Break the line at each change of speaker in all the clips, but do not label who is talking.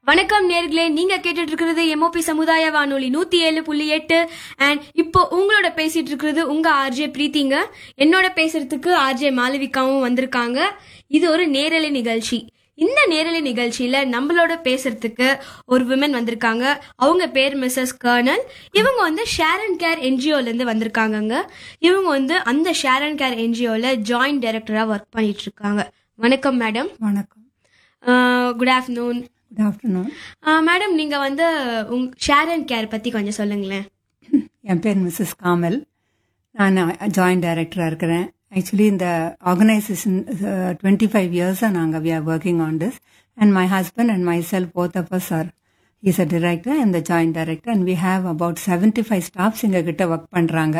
வணக்கம் நேர்களே நீங்க கேட்டுட்டு இருக்கிறது எம்ஓபி சமுதாய வானொலி நூத்தி ஏழு புள்ளி எட்டு அண்ட் இப்போ உங்களோட பேசிட்டு இருக்கிறது உங்க ஆர்ஜே பிரீத்திங்க என்னோட பேசுறதுக்கு ஆர்ஜே மாளவிகாவும் வந்திருக்காங்க இது ஒரு நேரலை நிகழ்ச்சி இந்த நேரலை நிகழ்ச்சியில நம்மளோட பேசுறதுக்கு ஒரு விமன் வந்திருக்காங்க அவங்க பேர் மிஸ்ஸஸ் கர்னல் இவங்க வந்து ஷேரன் கேர் என்ஜிஓல இருந்து வந்திருக்காங்கங்க இவங்க வந்து அந்த ஷேரன் கேர் என்ஜிஓல ஜாயிண்ட் டைரக்டரா ஒர்க் பண்ணிட்டு இருக்காங்க வணக்கம் மேடம்
வணக்கம்
good afternoon
good afternoon
madam நீங்க வந்து உங் ஷேரன் கேர் பத்தி கொஞ்சம் சொல்லுங்களேன்
என் பேர் மிஸ்ஸஸ் காமல் நான் ஜாயிண்ட் டைரக்டராக இருக்கிறேன் ஆக்சுவலி இந்த ஆர்கனைசேஷன் டுவெண்ட்டி ஃபைவ் இயர்ஸாக நாங்கள் we are working on this and my husband and myself both of us are is a director and the joint director and we have about seventy five staffs எங்ககிட்ட work பண்ணுறாங்க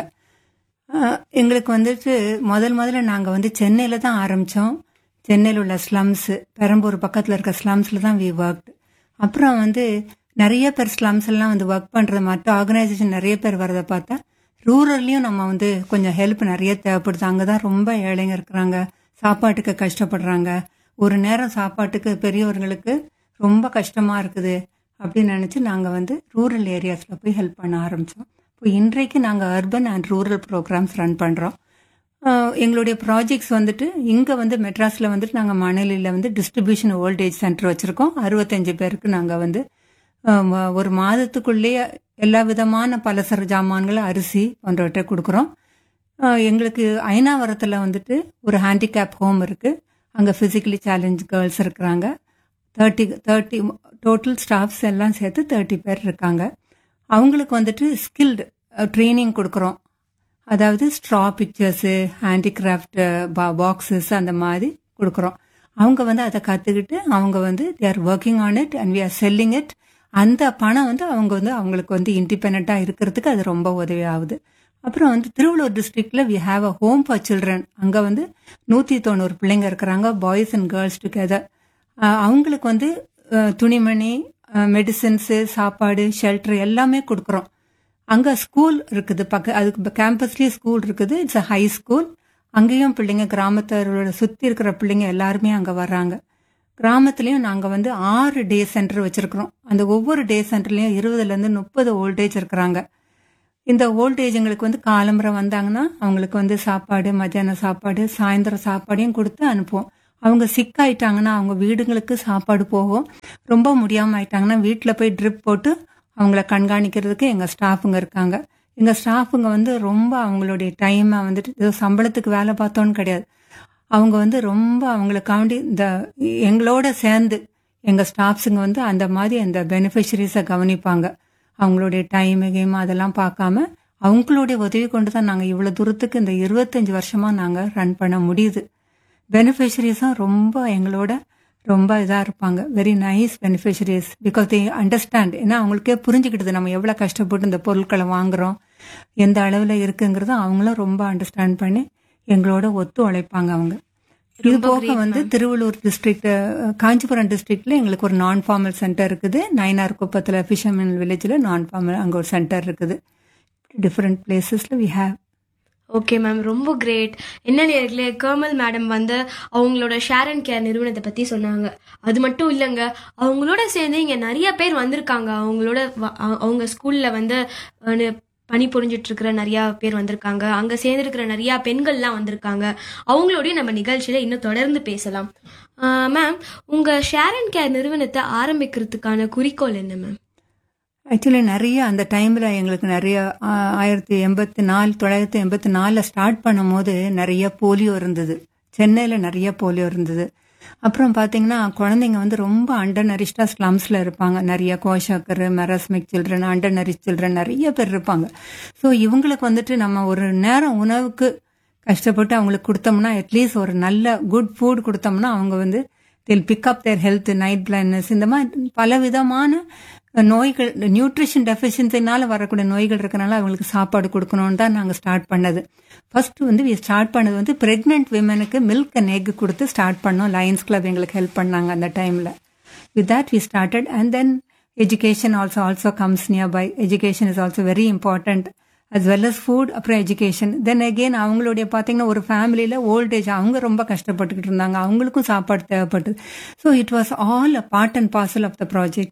எங்களுக்கு வந்துட்டு முதல் முதல்ல நாங்கள் வந்து சென்னையில் தான் ஆரம்பித்தோம் சென்னையில் உள்ள ஸ்லம்ஸு பெரம்பூர் பக்கத்தில் இருக்க ஸ்லம்ஸில் தான் வி ஒர்க் அப்புறம் வந்து நிறைய பேர் ஸ்லம்ஸ் எல்லாம் வந்து ஒர்க் பண்ணுறது மற்ற ஆர்கனைசேஷன் நிறைய பேர் வரதை பார்த்தா ரூரல்லையும் நம்ம வந்து கொஞ்சம் ஹெல்ப் நிறைய தேவைப்படுது அங்கே தான் ரொம்ப ஏழைங்க இருக்கிறாங்க சாப்பாட்டுக்கு கஷ்டப்படுறாங்க ஒரு நேரம் சாப்பாட்டுக்கு பெரியவர்களுக்கு ரொம்ப கஷ்டமாக இருக்குது அப்படின்னு நினச்சி நாங்கள் வந்து ரூரல் ஏரியாஸில் போய் ஹெல்ப் பண்ண ஆரம்பித்தோம் இப்போ இன்றைக்கு நாங்கள் urban and rural programs run பண்ணுறோம் எங்களுடைய ப்ராஜெக்ட்ஸ் வந்துட்டு இங்கே வந்து மெட்ராஸில் வந்துட்டு நாங்கள் மணலியில் வந்து டிஸ்ட்ரிபியூஷன் ஓல்டேஜ் சென்டர் வச்சுருக்கோம் அறுபத்தஞ்சு பேருக்கு நாங்கள் வந்து ஆம், ஒரு மாதத்துக்குள்ளேயே எல்லா விதமான பலசர ஜாமான்களை அரிசி போன்றவற்றை கொடுக்குறோம் ஆஹ், எங்களுக்கு ஐநாவரத்தில் வந்துட்டு ஒரு ஹேண்டிகேப் ஹோம் இருக்குது அங்கே ஃபிசிக்கலி சேலஞ்ச் கேர்ள்ஸ் இருக்கிறாங்க தேர்ட்டி தேர்ட்டி டோட்டல் ஸ்டாஃப்ஸ் எல்லாம் சேர்த்து தேர்ட்டி பேர் இருக்காங்க அவங்களுக்கு வந்துட்டு ஸ்கில்டு ட்ரைனிங் கொடுக்குறோம் அதாவது ஸ்ட்ரா பிக்சர்ஸு ஹேண்டிகிராஃப்ட் பாக்ஸஸ் அந்த மாதிரி கொடுக்குறோம் அவங்க வந்து அதை கற்றுக்கிட்டு அவங்க வந்து they are working on it and we are selling it அந்த பணம் வந்து அவங்க வந்து அவங்களுக்கு வந்து இண்டிபெண்ட்டாக இருக்கிறதுக்கு அது ரொம்ப உதவி ஆகுது அப்புறம் வந்து திருவள்ளூர் டிஸ்ட்ரிக்ட்ல we have a home for children அங்கே வந்து நூற்றி தொண்ணூறு பிள்ளைங்க இருக்கிறாங்க பாய்ஸ் அண்ட் கேர்ள்ஸ் டுகெதர் அவங்களுக்கு வந்து அஹ், துணிமணி மெடிசின்ஸு சாப்பாடு ஷெல்டர் எல்லாமே கொடுக்குறோம் அங்கே ஸ்கூல் இருக்குது பக்க அதுக்கு கேம்பஸ்லேயே ஸ்கூல் இருக்குது இட்ஸ் அ ஹை ஸ்கூல் அங்கேயும் பிள்ளைங்க கிராமத்தரோட சுற்றி இருக்கிற பிள்ளைங்க எல்லாருமே அங்கே வர்றாங்க கிராமத்துலேயும் நாங்கள் வந்து ஆறு டே சென்டர் வச்சுருக்கிறோம் அந்த ஒவ்வொரு டே சென்டர்லேயும் இருபதுலேருந்து முப்பது ஓல்டேஜ் இருக்கிறாங்க இந்த ஓல்டேஜுங்களுக்கு வந்து காலம்பரம் வந்தாங்கன்னா அவங்களுக்கு வந்து சாப்பாடு மத்தியான சாப்பாடு சாயந்தரம் சாப்பாடையும் கொடுத்து அனுப்புவோம் அவங்க சிக் ஆயிட்டாங்கன்னா அவங்க வீடுங்களுக்கு சாப்பாடு போகும் ரொம்ப முடியாமல் ஆயிட்டாங்கன்னா வீட்டில் போய் ட்ரிப் போட்டு அவங்கள கண்காணிக்கிறதுக்கு எங்கள் ஸ்டாஃபுங்க இருக்காங்க எங்கள் ஸ்டாஃபுங்க வந்து ரொம்ப அவங்களுடைய டைமை வந்துட்டு ஏதோ சம்பளத்துக்கு வேலை பார்த்தோன்னு கிடையாது அவங்க வந்து ரொம்ப அவங்களுக்காண்டி இந்த எங்களோட சேர்ந்து எங்கள் ஸ்டாஃப்ஸுங்க வந்து அந்த மாதிரி அந்த பெனிஃபிஷரிஸை கவனிப்பாங்க அவங்களுடைய டைம் கேம் அதெல்லாம் பார்க்காம அவங்களுடைய உதவி கொண்டு தான் நாங்கள் இவ்வளோ தூரத்துக்கு இந்த இருபத்தஞ்சி வருஷமாக நாங்கள் ரன் பண்ண முடியுது பெனிஃபிஷரிஸும் ரொம்ப எங்களோட ரொம்ப இதாக இருப்பாங்க very nice beneficiaries because they understand ஏன்னா அவங்களுக்கே புரிஞ்சுக்கிட்டது நம்ம எவ்வளோ கஷ்டப்பட்டு இந்த பொருட்களை வாங்குறோம் எந்த அளவில் இருக்குங்கிறத அவங்களும் ரொம்ப அண்டர்ஸ்டாண்ட் பண்ணி எங்களோட ஒத்து உழைப்பாங்க அவங்க இது போக வந்து திருவள்ளூர் டிஸ்ட்ரிக்ட் காஞ்சிபுரம் டிஸ்ட்ரிக்ட்ல எங்களுக்கு ஒரு நான் ஃபார்மல் சென்டர் இருக்குது நயனார் குப்பத்தில் ஃபிஷர்மேன் வில்லேஜில் நான் ஃபார்மல் அங்கே ஒரு சென்டர் இருக்குது டிஃப்ரெண்ட் பிளேசஸில் வி ஹேவ்
ஓகே மேம் ரொம்ப கிரேட் என்ன நேர்களே கர்மல் மேடம் வந்து அவங்களோட ஷேரன் கேர் நிறுவனத்தை பத்தி சொன்னாங்க அது மட்டும் இல்லைங்க அவங்களோட சேர்ந்து இங்க நிறைய பேர் வந்திருக்காங்க அவங்களோட வ- அ- அவங்க ஸ்கூல்ல வந்து அஹ், பணி புரிஞ்சிட்டு இருக்கிற நிறைய பேர் வந்திருக்காங்க அங்க சேர்ந்திருக்கிற நிறைய பெண்கள்லாம் வந்திருக்காங்க அவங்களோடய நம்ம நிகழ்ச்சியில இன்னும் தொடர்ந்து பேசலாம் மேம் உங்க ஷேரன் கேர் நிறுவனத்தை ஆரம்பிக்கிறதுக்கான குறிக்கோள் என்ன மேம்
ஆக்சுவலி நிறைய அந்த டைமில் எங்களுக்கு நிறைய ஆ, ஆயிரத்தி எண்பத்தி நாலு தொள்ளாயிரத்தி எண்பத்தி நாலில் ஸ்டார்ட் பண்ணும்போது நிறைய போலியோ இருந்தது சென்னையில் நிறைய போலியோ இருந்தது அப்புறம் பார்த்தீங்கன்னா குழந்தைங்க வந்து ரொம்ப அண்டர் நரிஷ்டாக ஸ்லம்ஸில் இருப்பாங்க நிறைய kwashiorkor marasmic children under nourish children நிறைய பேர் இருப்பாங்க ஸோ இவங்களுக்கு வந்துட்டு நம்ம ஒரு நேரம் உணவுக்கு கஷ்டப்பட்டு அவங்களுக்கு கொடுத்தோம்னா அட்லீஸ்ட் ஒரு நல்ல குட் ஃபுட் கொடுத்தோம்னா அவங்க வந்து till pick up their health night blindness இந்த மாதிரி பல விதமான நோய்கள் நியூட்ரிஷன் டெஃபிஷியன்சினால வரக்கூடிய நோய்கள் இருக்கனால அவங்களுக்கு சாப்பாடு கொடுக்கணும்னு தான் நாங்கள் ஸ்டார்ட் பண்ணது ஃபர்ஸ்ட் வந்து ஸ்டார்ட் பண்ணது வந்து பிரெக்னென்ட் விமனுக்கு மில்க் அண்ட் எக் கொடுத்து ஸ்டார்ட் பண்ணோம் லயன்ஸ் கிளப் எங்களுக்கு ஹெல்ப் பண்ணாங்க அந்த டைமில் with that we started and then education also also comes nearby education is also very important as well as food அப்புறம் எஜுகேஷன் தென் அகெயின் அவங்களுடைய பார்த்தீங்கன்னா ஒரு ஃபேமிலியில் ஓல்டேஜ் அவங்க ரொம்ப கஷ்டப்பட்டுக்கிட்டு இருந்தாங்க அவங்களுக்கும் சாப்பாடு தேவைப்பட்டது so it was all a part and parcel of the project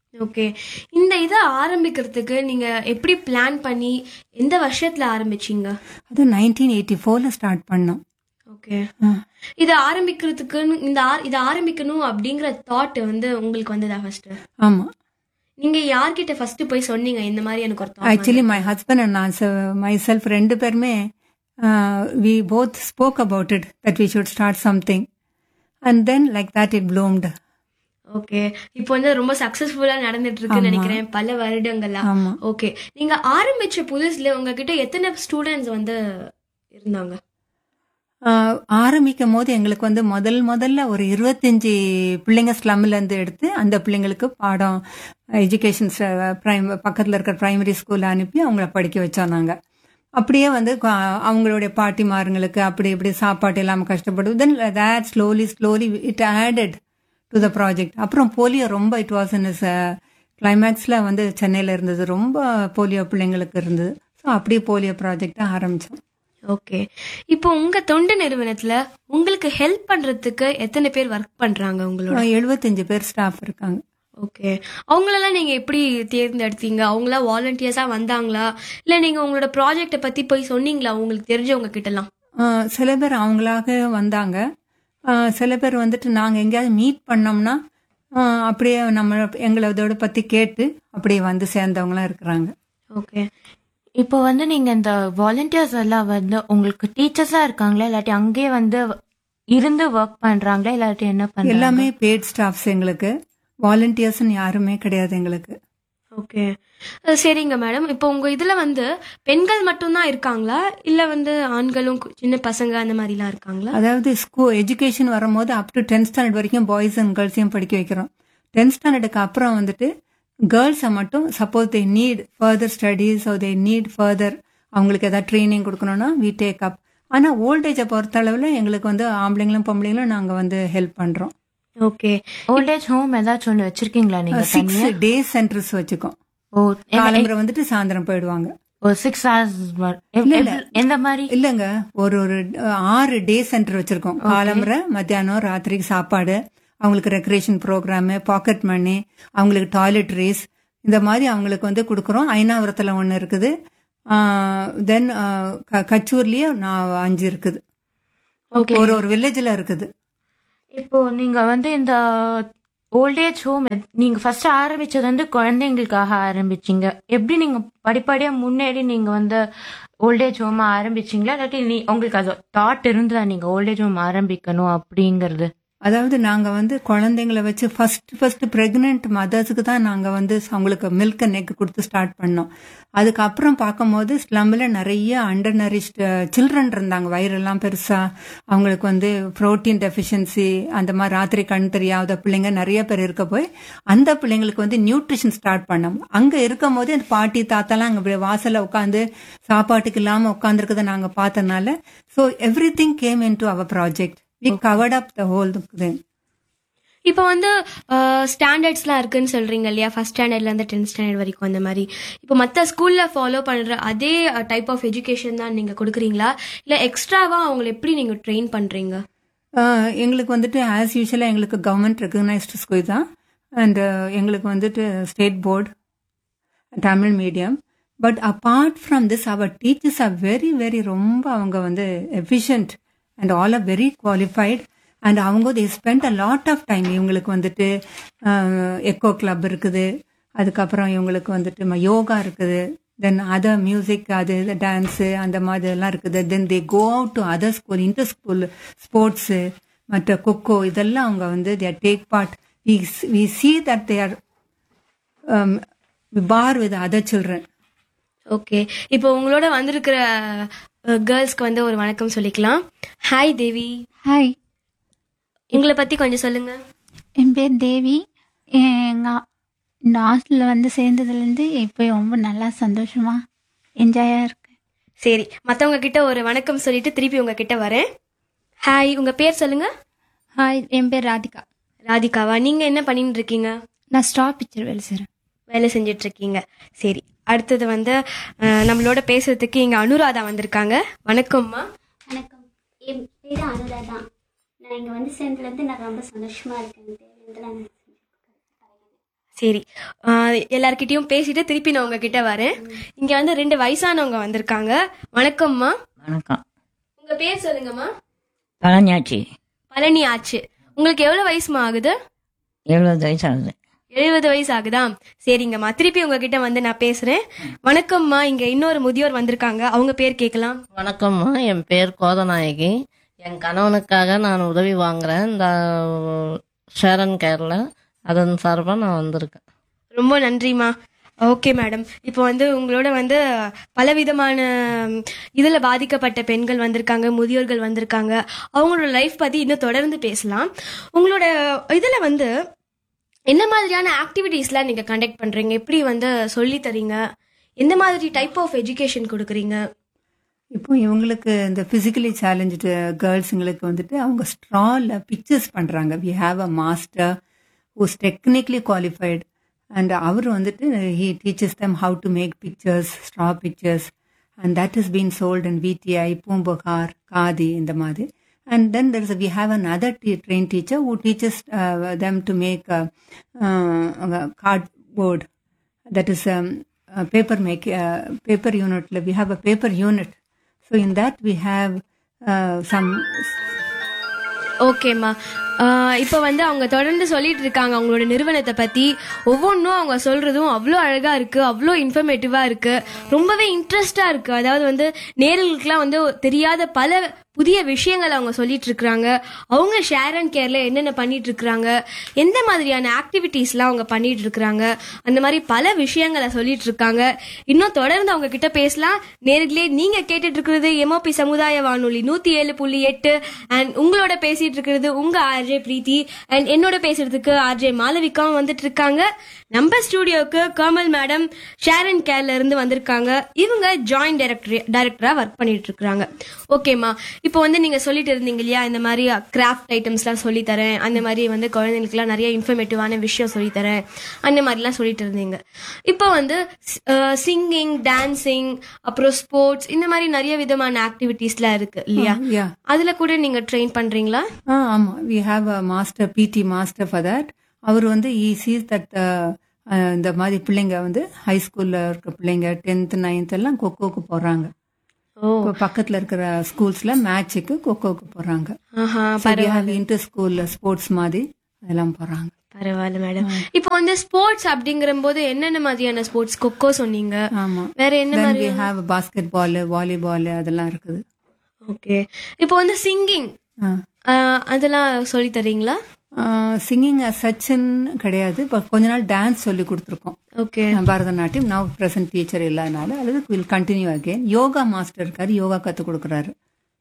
okay இந்த இதை ஆரம்பிக்கிறதுக்கு நீங்க எப்படி பிளான் பண்ணி எந்த வருஷத்துல ஆரம்பிச்சீங்க
அது நைன்டீன் எயிட்டி ஃபோரில் ஸ்டார்ட் பண்ணோம்
ஓகே இதை ஆரம்பிக்கிறதுக்கு இந்த ஆ- இதை ஆரம்பிக்கணும் அப்படிங்கிற தாட் வந்து உங்களுக்கு வந்ததா ஃபர்ஸ்ட்
ஆமாம்
நீங்க யார்கிட்ட ஃபர்ஸ்ட் போய் சொன்னீங்க இந்த மாதிரி எனக்கு ஒரு thought
actually my husband and நான் மை செல்ஃப் ரெண்டு பேருமே we both spoke about it that we should start something and then like that it bloomed
okay இப்போ வந்து ரொம்ப சக்சஸ்ஃபுல்லா நடந்துட்டு இருக்குன்னு நினைக்கிறேன் பல வருடங்களா
ஆமா.
ஓகே நீங்க ஆரம்பிச்ச புதுசுல உங்ககிட்ட எத்தனை ஸ்டூடெண்ட்ஸ் வந்து இருந்தாங்க
ஆரம்பிக்கும் போது எங்களுக்கு வந்து முதல் முதல்ல ஒரு இருபத்தஞ்சி பிள்ளைங்க ஸ்லம்ல இருந்து எடுத்து அந்த பிள்ளைங்களுக்கு பாடம் எஜுகேஷன் பிரைம் பக்கத்தில் இருக்கிற பிரைமரி ஸ்கூல்ல அனுப்பி அவங்கள படிக்க வச்சோம் நாங்க அப்படியே வந்து க- அவங்களுடைய பாட்டிமாருங்களுக்கு அப்படி இப்படி சாப்பாடு இல்லாமல் கஷ்டப்படும் then that slowly slowly it added to the project அப்புறம் போலியோ ரொம்ப இட் வாஸ் இன் இஸ் கிளைமேக்ஸில் வந்து சென்னையில் இருந்தது ரொம்ப போலியோ பிள்ளைங்களுக்கு இருந்தது ஸோ அப்படியே போலியோ ப்ராஜெக்டை ஆரம்பித்தோம்
ஓகே இப்போ உங்க தொண்டு நிறுவனத்துல உங்களுக்கு ஹெல்ப் பண்றதுக்கு எத்தனை பேர் ஒர்க் பண்றாங்க உங்களோட
எழுபத்தஞ்சு பேர் ஸ்டாஃப் இருக்காங்க
ஓகே அவங்களெல்லாம் நீங்க எப்படி தேர்ந்தெடுத்தீங்க அவங்களா வாலண்டியர்ஸா வந்தாங்களா இல்ல நீங்க உங்களோட ப்ராஜெக்ட பத்தி போய் சொன்னீங்களா உங்களுக்கு தெரிஞ்சவங்க கிட்டலாம்
ஆஹ் சில பேர் அவங்களாக வந்தாங்க ஆஹ் சில பேர் வந்துட்டு நாங்கள் எங்கேயாவது மீட் பண்ணோம்னா ஆஹ் அப்படியே நம்ம எங்களை இதோட பற்றி கேட்டு அப்படியே வந்து சேர்ந்தவங்களாம் இருக்கிறாங்க
ஓகே
இப்போ வந்து நீங்க இந்த வாலண்டியர்ஸ் எல்லாம் வந்து உங்களுக்கு டீச்சர்ஸா இருக்காங்களா இல்லாட்டி அங்கேயே வந்து இருந்து ஒர்க் பண்றாங்களா இல்லாட்டி என்ன பண்றாங்க
எல்லாமே பெய்ட் ஸ்டாஃப்ஸ் எங்களுக்கு வாலண்டியர்ஸ்னு யாருமே கிடையாது எங்களுக்கு
ஓகே அஹ் சரிங்க மேடம் இப்போ உங்க இதுல வந்து பெண்கள் மட்டும்தான் இருக்காங்களா இல்ல வந்து ஆண்களும் கு- சின்ன பசங்க அந்த மாதிரிலாம் இருக்காங்களா
அதாவது ஸ்கூல் எஜுகேஷன் வரும்போது அப் டு டென்த் ஸ்டாண்டர்ட் வரைக்கும் பாய்ஸ் அண்ட் கேர்ள்ஸையும் படிக்க வைக்கிறோம் டென்த் ஸ்டாண்டர்டுக்கு அப்புறம் வந்துட்டு கேர்ள்ஸை மட்டும் suppose they need further studies oh they need further அவங்களுக்கு ஏதாவது ட்ரைனிங் கொடுக்கணும்னா வி டேக் அப் ஆனால் ஓல்டேஜை பொறுத்த அளவில் எங்களுக்கு வந்து ஆம்பளைங்களும் பொம்பளைங்களும் நாங்கள் வந்து ஹெல்ப் பண்ணுறோம்
ஓகே
ஓல்ட் ஏஜ் ஹோம் ஏதாச்சும் ஒன்று வச்சிருக்கீங்களா நீங்க
சிக்ஸ் டே சென்டர்ஸ் வச்சுக்கோம்
ஓ
காலம்பரை வந்துட்டு சாயந்தரம் போயிடுவாங்க
ஓ சிக்ஸ் ஹவர்ஸ் எந்த மாதிரி
இல்லைங்க ஒரு ஒரு அஹ், ஆறு டே சென்டர் வச்சிருக்கோம் காலம்பரை மத்தியானம் ராத்திரிக்கு சாப்பாடு அவங்களுக்கு ரெக்ரேஷன் ப்ரோக்ராமு பாக்கெட் மணி அவங்களுக்கு டாய்லெட்ரிஸ் இந்த மாதிரி அவங்களுக்கு வந்து கொடுக்குறோம் ஐநாவரத்தில் ஒன்று இருக்குது தென் கச்சூர்லேயே நான் அஞ்சு இருக்குது ஒரு ஒரு வில்லேஜில் இருக்குது
இப்போ நீங்க வந்து இந்த ஓல்ட் ஏஜ் ஹோம் நீங்க ஃபர்ஸ்ட் ஆரம்பிச்சது வந்து குழந்தைங்களுக்காக ஆரம்பிச்சீங்க எப்படி நீங்க படிப்படியா முன்னேறி நீங்க வந்து ஓல்ட் ஏஜ் ஹோம் ஆரம்பிச்சீங்களா இல்லாட்டி நீ உங்களுக்கு அது தாட் இருந்ததா நீங்க ஓல்ட் ஏஜ் ஹோம் ஆரம்பிக்கணும் அப்படிங்கறது
அதாவது நாங்கள் வந்து குழந்தைங்கள வச்சு ஃபர்ஸ்ட் ஃபர்ஸ்ட் ப்ரெக்னென்ட் மதர்ஸுக்கு தான் நாங்கள் வந்து அவங்களுக்கு மில்க் நெக் கொடுத்து ஸ்டார்ட் பண்ணோம் அதுக்கப்புறம் பார்க்கும்போது ஸ்லம்மில் நிறைய அண்டர் நரிஷ்ட் சில்ட்ரன் இருந்தாங்க வயிறெல்லாம் பெருசாக அவங்களுக்கு வந்து ப்ரோட்டீன் டெஃபிஷியன்சி அந்த மாதிரி ராத்திரி கண் தெரியாத பிள்ளைங்க நிறைய பேர் இருக்க போய் அந்த பிள்ளைங்களுக்கு வந்து நியூட்ரிஷன் ஸ்டார்ட் பண்ணோம் அங்கே இருக்கும் போது அந்த பாட்டி தாத்தாலாம் அங்கே வாசலில் உட்காந்து சாப்பாட்டுக்கு இல்லாமல் உட்காந்துருக்கதை நாங்கள் பார்த்தனால so everything came in to our project we covered up the whole thing
இப்போ வந்து ஸ்டாண்டர்ட்ஸ்லாம் இருக்குன்னு சொல்றீங்க இல்லையா ஃபர்ஸ்ட் ஸ்டாண்டர்ட்ல இருந்து டென்த் ஸ்டாண்டர்ட் வரைக்கும் அந்த மாதிரி இப்போ மற்ற ஸ்கூல்ல ஃபாலோ பண்ற அதே டைப் ஆஃப் எஜுகேஷன் தான் நீங்க கொடுக்குறீங்களா இல்ல எக்ஸ்ட்ராவா அவங்களை எப்படி நீங்க ட்ரெயின் பண்றீங்க
ஆஹ் எங்களுக்கு வந்துட்டு ஆஸ் யூஷுவலாக எங்களுக்கு கவர்மெண்ட் ரெக்கக்னைஸ்டு ஸ்கூல் தான் அண்ட் எங்களுக்கு வந்துட்டு state board Tamil medium but apart from this our teachers are very very ரொம்ப அவங்க வந்து efficient and all are very qualified and அவங்க they spend a lot of time இவங்களுக்கு வந்துட்டு எக்கோ கிளப் இருக்குது அதுக்கப்புறம் இவங்களுக்கு வந்துட்டு யோகா இருக்குது தென் அதர் மியூசிக் அது டான்ஸு அந்த மாதிரி எல்லாம் இருக்குது then they go out to other school inter school sports மற்ற கொக்கோ இதெல்லாம் அவங்க வந்து their take part we we see that they are par with other children
okay இப்போ உங்களோட வந்திருக்கிற கேர்ள்ஸ்க்கு வந்து ஒரு வணக்கம் சொல்லிக்கலாம் ஹாய் தேவி
ஹாய்
உங்களை பத்தி கொஞ்சம் சொல்லுங்க
என் பேர் தேவி எங்கள் இந்த ஹாஸ்டலில் வந்து சேர்ந்ததுலேருந்து இப்போ ரொம்ப நல்லா சந்தோஷமா என்ஜாயாக இருக்கு
சரி மத்தவங்க கிட்ட ஒரு வணக்கம் சொல்லிட்டு திருப்பி உங்க கிட்ட வரேன் ஹாய் உங்க பேர் சொல்லுங்க
ஹாய் என் பேர் ராதிகா
ராதிகாவா நீங்க என்ன பண்ணிட்டு இருக்கீங்க
நான் ஸ்டார் பிக்சர் வேலை செய்கிறேன்
வேலை செஞ்சுட்டு இருக்கீங்க சரி அடுத்தது வந்து அஹ், நம்மளோட பேசுறதுக்கு இங்க அனுராதா வந்திருக்காங்க வணக்கம்மா
வணக்கம் என் பேர் அனுராதா நான் இங்கே வந்து சேர்ந்ததுலேருந்து நான் ரொம்ப சந்தோஷமாக இருக்கேன் தேவையிருந்து நான்
சரி ஆஹ் எல்லார்கிட்டயும் பேசிட்டு திருப்பி நான் உங்ககிட்ட வரேன் இங்க வந்து ரெண்டு வயசானவங்க வந்திருக்காங்க வணக்கம்மா
வணக்கம்
உங்க பேர் சொல்லுங்கம்மா
பழனியாச்சி
பழனி ஆச்சு உங்களுக்கு எவ்வளவு வயசுமா ஆகுது
எழுபது வயசு ஆகுது
எழுபது வயசு ஆகுதா சரிங்கம்மா திருப்பி உங்ககிட்ட வந்து நான் பேசுறேன் வணக்கம்மா இங்க இன்னொரு முதியோர் வந்திருக்காங்க அவங்க பேர் கேட்கலாம்
வணக்கம்மா என் பேர் கோதநாயகி என் கணவனுக்காக நான் உதவி வாங்குறேன் இந்த ஷேரன் கேர்ல அதன் சார்பாக நான் வந்திருக்கேன்
ரொம்ப நன்றிம்மா ஓகே மேடம் இப்போ வந்து உங்களோட வந்து பலவிதமான ம், இதுல பாதிக்கப்பட்ட பெண்கள் வந்திருக்காங்க முதியோர்கள் வந்திருக்காங்க அவங்களோட லைஃப் பத்தி இன்னும் தொடர்ந்து பேசலாம் உங்களோட இதுல வந்து என்ன மாதிரியான ஆக்டிவிட்டீஸ்லாம் நீங்க கண்டக்ட் பண்றீங்க எப்படி வந்து சொல்லி தரீங்க எந்த மாதிரி டைப் ஆஃப் எஜுகேஷன் கொடுக்குறீங்க
இப்போ இவங்களுக்கு இந்த ஃபிசிக்கலி சேலஞ்சு கேர்ள்ஸுங்களுக்கு வந்துட்டு அவங்க ஸ்ட்ரால பிக்சர்ஸ் பண்ணுறாங்க we have a master whose technically qualified and our வந்துட்டு he teaches them how to make pictures straw pictures and that is been sold and VTI Poompuhar Khadi இந்த மாதிரி and then there is a, we have another t- trained teacher who teaches uh, them to make uh, uh, cardboard that is um, uh, paper make uh, paper unit we have a paper unit so in that we have uh, some
ஓகேம்மா இப்போ வந்து அவங்க தொடர்ந்து சொல்லிட்டு இருக்காங்க அவங்களோட நிறுவனத்தை பத்தி ஒவ்வொன்றும் அவங்க சொல்றதும் அவ்வளோ அழகா இருக்கு அவ்வளோ இன்ஃபர்மேட்டிவா இருக்கு ரொம்பவே இன்ட்ரெஸ்டா இருக்கு அதாவது வந்து நேர்களுக்கெல்லாம் வந்து தெரியாத பல புதிய விஷயங்கள் அவங்க சொல்லிட்டு இருக்காங்க அவங்க ஷேர் அண்ட் கேர்ல என்னென்ன பண்ணிட்டு இருக்காங்க எந்த மாதிரியான ஆக்டிவிட்டீஸ்லாம் அவங்க பண்ணிட்டு இருக்காங்க அந்த மாதிரி பல விஷயங்களை சொல்லிட்டு இருக்காங்க இன்னும் தொடர்ந்து அவங்க கிட்ட பேசலாம் நேர்களே நீங்க கேட்டுட்டு இருக்கிறது எம்ஓபி சமுதாய வானொலி நூத்தி ஏழு புள்ளி எட்டு அண்ட் உங்களோட பேசிட்டு இருக்கிறது உங்க ஆர்ஜே பிரீத்தி அண்ட் என்னோட பேசுறதுக்கு ஆர்ஜே மாளவிகாவும் வந்துட்டு இருக்காங்க நம்ம ஸ்டூடியோக்கு கமல் மேடம் ஷேரன் கேர்ல இருந்து வந்திருக்காங்க இவங்க ஜாயிண்ட் டைரக்டர் டைரக்டரா ஒர்க் பண்ணிட்டு இருக்காங்க ஓகேம்மா இப்போ வந்து நீங்க சொல்லிட்டு இருந்தீங்க இல்லையா இந்த மாதிரி கிராஃப்ட் ஐட்டம்ஸ்லாம் சொல்லி தரேன் அந்த மாதிரி வந்து குழந்தைங்களுக்குலாம் நிறைய இன்ஃபர்மேட்டிவான விஷயம் சொல்லி தரேன் அந்த மாதிரிலாம் சொல்லிட்டு இருந்தீங்க இப்போ வந்து சிங்கிங் டான்சிங் அப்புறம் ஸ்போர்ட்ஸ் இந்த மாதிரி நிறைய விதமான ஆக்டிவிட்டீஸ்லாம் இருக்கு இல்லையா
yeah
அதுல கூட நீங்க ட்ரெயின் பண்றீங்களா
ஆ ஆமாம் we have a master PT master for that our வந்து ஈ சீஸ் தட் இந்த மாதிரி பிள்ளைங்க வந்து ஹை ஸ்கூல்ல இருக்க பிள்ளைங்க டென்த் நைன்த் எல்லாம் கொக்கோக்கு போறாங்க
ஓ
இப்போ பக்கத்துல இருக்கிற ஸ்கூல்ஸ்ல மேட்சுக்கு கொக்கோக்கு போறாங்க
ஆஹா
இன்டர் ஸ்கூல் ஸ்போர்ட்ஸ் மாதிரி அதெல்லாம் போறாங்க
பரவாயில்ல மேடம் இப்போ வந்து ஸ்போர்ட்ஸ் அப்படிங்கிற போது என்னென்ன மாதிரியான ஸ்போர்ட்ஸ் கொக்கோ சொன்னீங்க
ஆமா
வேற என்ன
தென்
மாதிரி
we have basketball volleyball அதெல்லாம் இருக்குது
ஓகே இப்போ வந்து சிங்கிங் அதெல்லாம் சொல்லி தரீங்களா
சிங்கிங் சச்சின் கிடையாது இப்போ கொஞ்ச நாள் டான்ஸ் சொல்லி கொடுத்துருக்கோம்
okay
Bharatanatyam now present teacher இல்லாதனால அல்லது will continue again yoga master இருக்காரு யோகா கற்றுக் கொடுக்குறாரு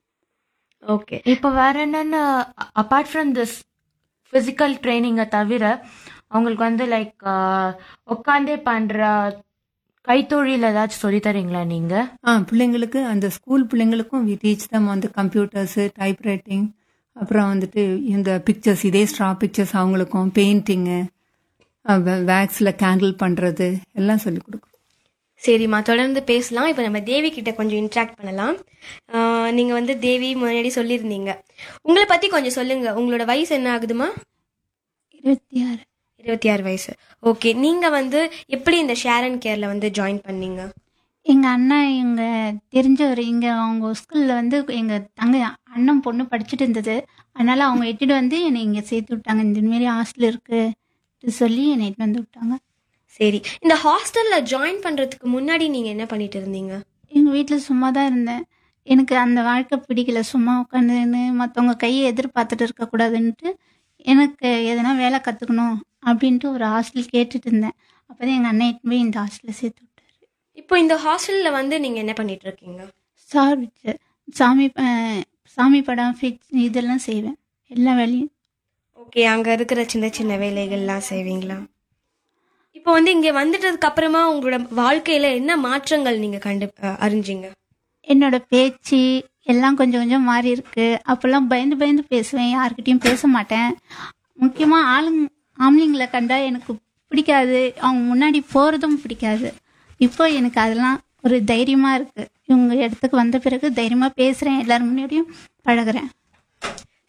ஓகே
இப்போ வேற என்னென்ன அப்பார்ட் ஃப்ரம் திஸ் ஃபிசிக்கல் ட்ரைனிங்கை தவிர அவங்களுக்கு வந்து லைக் உட்காந்தே பண்ற கைத்தொழில் ஏதாச்சும் சொல்லி தரீங்களா நீங்க
ஆ பிள்ளைங்களுக்கு அந்த ஸ்கூல் பிள்ளைங்களுக்கும் வி டீச் தம் வந்து கம்ப்யூட்டர்ஸு டைப் ரைட்டிங் அப்புறம் வந்துட்டு இந்த பிக்சர்ஸ் இதே ஸ்ட்ரா பிக்சர்ஸ் அவங்களுக்கும் பெயிண்டிங்கு வேக்ஸில் கேண்டில் பண்ணுறது எல்லாம் சொல்லி கொடுக்குறோம்
சரிம்மா தொடர்ந்து பேசலாம் இப்போ நம்ம தேவி கிட்ட கொஞ்சம் இன்ட்ராக்ட் பண்ணலாம் ஆஹ் நீங்க வந்து தேவி முன்னாடி சொல்லியிருந்தீங்க உங்களை பத்தி கொஞ்சம் சொல்லுங்க உங்களோட வயசு என்ன ஆகுதுமா
இருபத்தி ஆறு
இருபத்தி ஆறு வயசு ஓகே நீங்க வந்து எப்படி இந்த ஷேர் அண்ட் கேர்ல வந்து ஜாயின் பண்ணீங்க
எங்கள் அண்ணா எங்கள் தெரிஞ்சவர் இங்கே அவங்க ஸ்கூலில் வந்து எங்கள் தங்க அண்ணன் பொண்ணு படிச்சுட்டு இருந்தது அதனால் அவங்க எட்டிட்டு வந்து என்னை இங்கே சேர்த்து விட்டாங்க இந்த மாரி ஹாஸ்டல் இருக்குது சொல்லி என்னை எட்டு வந்து விட்டாங்க
சரி இந்த ஹாஸ்டல்ல ஜாயின் பண்றதுக்கு முன்னாடி நீங்க என்ன பண்ணிட்டு இருந்தீங்க
எங்கள் வீட்டில் சும்மா தான் இருந்தேன் எனக்கு அந்த வாழ்க்கை பிடிக்கல சும்மா உட்காந்துன்னு மற்றவங்க கையை எதிர்பார்த்துட்டு இருக்கக்கூடாதுன்ட்டு எனக்கு எதனா வேலை கற்றுக்கணும் அப்படின்ட்டு ஒரு ஹாஸ்டல் கேட்டுட்டு இருந்தேன் அப்போ தான் எங்கள் அண்ணன் எட்டு போய் இந்த ஹாஸ்டலில் சேர்த்து விட்டாரு
இப்போ இந்த ஹாஸ்டல்ல வந்து நீங்க என்ன பண்ணிட்டு இருக்கீங்க
சார் வச்சு சாமி அஹ், சாமி படம் ஃபிக்ஸ் இதெல்லாம் செய்வேன் எல்லா வேலையும்
ஓகே அங்க இருக்கிற சின்ன சின்ன வேலைகள்லாம் செய்வீங்களா இப்போ வந்து இங்க வந்துட்டதுக்கு அப்புறமா உங்களோட வாழ்க்கையில என்ன மாற்றங்கள் நீங்க கண்டு அஹ், அறிஞ்சீங்க
என்னோட பேச்சு எல்லாம் கொஞ்சம் கொஞ்சம் மாறி இருக்கு அப்போல்லாம் பயந்து பயந்து பேசுவேன் யார்கிட்டயும் பேச மாட்டேன் முக்கியமாக ஆளுங்க ஆம்பளைங்களை கண்டா எனக்கு பிடிக்காது அவங்க முன்னாடி போகிறதும் பிடிக்காது இப்போ எனக்கு அதெல்லாம் ஒரு தைரியமாக இருக்கு இவங்க இடத்துக்கு வந்த பிறகு தைரியமாக பேசுகிறேன் எல்லாரும் முன்னாடியும் பழகுறேன்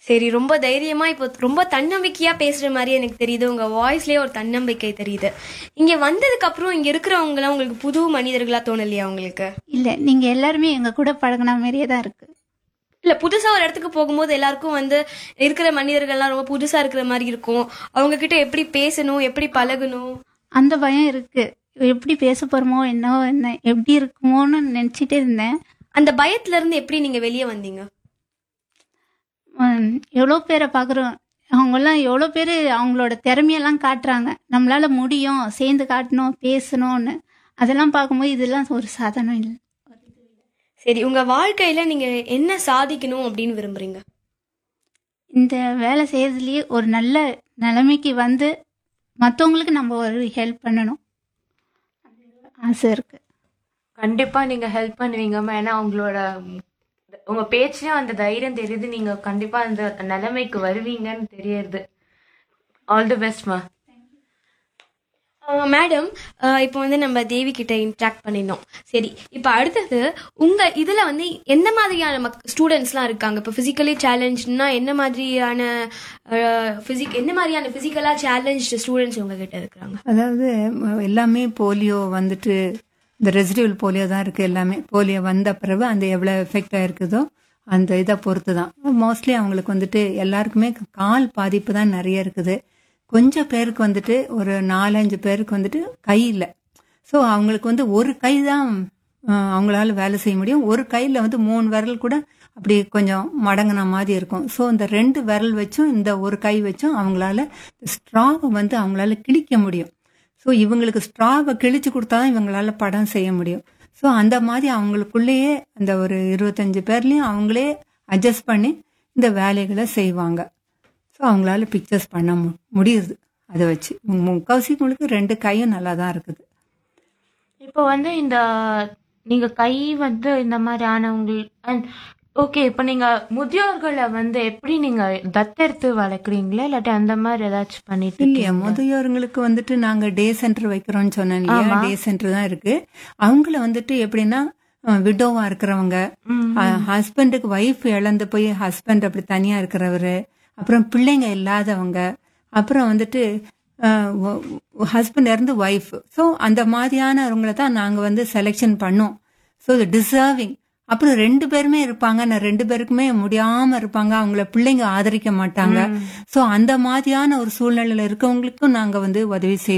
சரி ரொம்ப தைரியமா இப்போ ரொம்ப தன்னம்பிக்கையா பேசுற மாதிரி எனக்கு தெரியுது உங்க வாய்ஸ்லயே ஒரு தன்னம்பிக்கை தெரியுது இங்க வந்ததுக்கு அப்புறம் இங்க இருக்கிறவங்க எல்லாம் உங்களுக்கு புது மனிதர்களா தோணலையா உங்களுக்கு
இல்லை நீங்கள் எல்லாருமே எங்கள் கூட பழகுன மாதிரியே தான் இருக்குது
இல்ல புதுசா ஒரு இடத்துக்கு போகும்போது எல்லாருக்கும் வந்து இருக்கிற மனிதர்கள்லாம் ரொம்ப புதுசா இருக்கிற மாதிரி இருக்கும் அவங்க கிட்ட எப்படி பேசணும் எப்படி பழகணும்
அந்த பயம் இருக்குது எப்படி பேச போகிறோமோ என்னவோ என்ன எப்படி இருக்குமோன்னு நினச்சிட்டே இருந்தேன்
அந்த பயத்துல இருந்து எப்படி நீங்க வெளியே வந்தீங்க
எவ்வளோ பேரை பார்க்குறோம் அவங்கெல்லாம் எவ்வளோ பேர் அவங்களோட திறமையெல்லாம் காட்டுறாங்க நம்மளால முடியும் சேர்ந்து காட்டணும் பேசணும்னு அதெல்லாம் பார்க்கும்போது இதெல்லாம் ஒரு சாதனம் இல்லை
சரி உங்க வாழ்க்கையில நீங்க என்ன சாதிக்கணும் அப்படின்னு விரும்புறீங்க
இந்த வேலை செய்யறதுலயே ஒரு நல்ல நிலைமைக்கு வந்து மற்றவங்களுக்கு நம்ம ஒரு ஹெல்ப் பண்ணணும் ஆசை இருக்கு
கண்டிப்பா நீங்க ஹெல்ப் பண்ணுவீங்கம்மா ஏன்னா உங்களோட உங்க பேச்சுலயும் அந்த தைரியம் தெரியுது நீங்க கண்டிப்பா அந்த நிலைமைக்கு வருவீங்கன்னு தெரியுது ஆல் தி பெஸ்ட்மா
மேடம் இப்போ வந்து நம்ம தேவி கிட்ட இன்ட்ராக்ட் பண்ணினோம் சரி இப்போ அடுத்தது உங்க இதுல வந்து எந்த மாதிரியான மக் ஸ்டூடெண்ட்ஸ்லாம் இருக்காங்க இப்போ ஃபிசிக்கலி சேலஞ்சுனா என்ன மாதிரியான ஃபிசிக் என்ன மாதிரியான ஃபிசிக்கலா சேலஞ்சு ஸ்டூடெண்ட்ஸ் உங்ககிட்ட இருக்கிறாங்க
அதாவது ம- எல்லாமே போலியோ வந்துட்டு இந்த ரெசிடியூல் போலியோ தான் இருக்கு எல்லாமே போலியோ வந்த பிறகு அந்த எவ்வளோ எஃபெக்ட் ஆயிருக்குதோ அந்த இதை பொறுத்து தான் மோஸ்ட்லி அவங்களுக்கு வந்துட்டு எல்லாருக்குமே கால் பாதிப்பு தான் நிறைய இருக்குது கொஞ்சம் பேருக்கு வந்துட்டு ஒரு நாலஞ்சு பேருக்கு வந்துட்டு கை இல்லை ஸோ அவங்களுக்கு வந்து ஒரு கை தான் அஹ், அவங்களால வேலை செய்ய முடியும் ஒரு கையில் வந்து மூணு விரல் கூட அப்படி கொஞ்சம் மடங்கின மாதிரி இருக்கும் ஸோ இந்த ரெண்டு விரல் வச்சும் இந்த ஒரு கை வச்சும் அவங்களால ஸ்ட்ராவை வந்து அவங்களால கிழிக்க முடியும் ஸோ இவங்களுக்கு ஸ்ட்ராவை கிழிச்சு கொடுத்தா தான் இவங்களால படம் செய்ய முடியும் ஸோ அந்த மாதிரி அவங்களுக்குள்ளேயே அந்த ஒரு இருபத்தஞ்சு பேர்லேயும் அவங்களே அட்ஜஸ்ட் பண்ணி இந்த வேலைகளை செய்வாங்க ஸோ அவங்களால பிக்சர்ஸ் பண்ண மு முடியுது அதை வச்சு மு- முக்காவாசிங்களுக்கு ரெண்டு கையும் நல்லா தான் இருக்குது
இப்போ வந்து இந்த நீங்க கை வந்து இந்த மாதிரி ஆனவங்க அண்ட் ஓகே இப்போ நீங்க முதியோர்களை வந்து எப்படி நீங்க தத்தெடுத்து வளர்க்குறீங்களா இல்லாட்டி அந்த மாதிரி ஏதாச்சும் பண்ணிட்டு
இல்லையா
இருக்கீங்களா?
முதியோர்களுக்கு வந்துட்டு நாங்க டே சென்டர் வைக்கிறோம்னு சொன்னேன் இல்லையா
ஆமா.
டே சென்டர் தான் இருக்கு அவங்கள வந்துட்டு எப்படின்னா விடோவா இருக்கிறவங்க
ம்,
ஹஸ்பண்டுக்கு ஒய்ஃப் இழந்து போய் ஹஸ்பண்ட் அப்படி தனியா இருக்கிறவரு அப்புறம் பிள்ளைங்க இல்லாதவங்க அப்புறம் வந்துட்டு ஹஸ்பண்ட் இருந்து ஒய்ஃப் ஸோ அந்த மாதிரியானவங்கள தான் நாங்கள் வந்து செலெக்ஷன் பண்ணோம் ஸோ டிசர்விங் அப்புறம் ரெண்டு பேருமே இருப்பாங்க நான் ரெண்டு பேருக்குமே முடியாம இருப்பாங்க அவங்கள பிள்ளைங்க ஆதரிக்க மாட்டாங்க ஸோ அந்த மாதிரியான ஒரு சூழ்நிலையில இருக்கவங்களுக்கும் நாங்கள் வந்து உதவி செய்வோம்